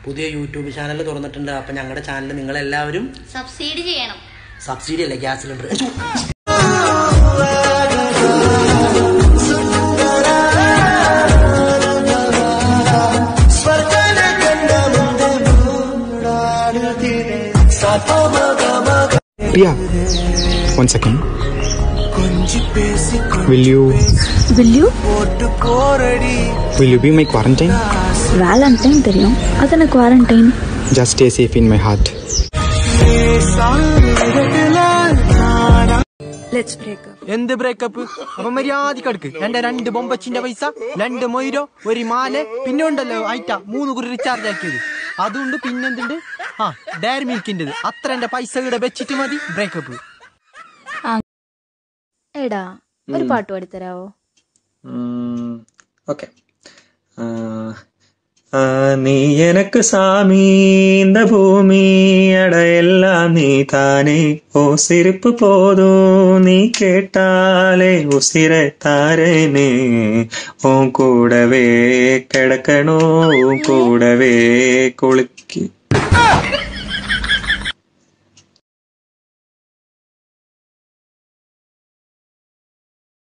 പുതിയ YouTube channel തുറന്നിട്ടുണ്ട് അപ്പം ഞങ്ങളുടെ ചാനൽ നിങ്ങളെല്ലാവരും സബ്സിഡി ചെയ്യണം സബ്സിഡി അല്ലേ gas cylinder Priya, one second. Will you will you will you be my quarantine? Valentine தெரியும் அதான quarantine Just stay safe in my heart. Let's break എന്ത് ബ്രേക്കപ്പ് അപ്പൊ മര്യാദക്ക് അടുക്ക് എന്റെ രണ്ട് ബൊമ്പച്ചിന്റെ പൈസ രണ്ട് മൊയ്രോ ഒരു മാല പിന്നെ ഉണ്ടല്ലോ ഐറ്റ മൂന്ന് കുറി റീചാർജ് ആക്കിയത് അതുണ്ട് പിന്നെന്തുണ്ട് ആ ഡയറി മിൽക്കിൻ്റെത് അത്ര എന്റെ പൈസ ഇവിടെ വെച്ചിട്ട് മതി ബ്രേക്കപ്പ് എടാ ഒരു പാട്ട് പാടിത്തരാവോ ஓகே நீ எனக்கு சாமி இந்த பூமி அட எல்லாம் நீ தானே ஓ சிரிப்பு போதும் நீ கேட்டாலே உசிரை தாரேனே உன் கூடவே கிடக்கணும் உன் கூடவே குளிக்கு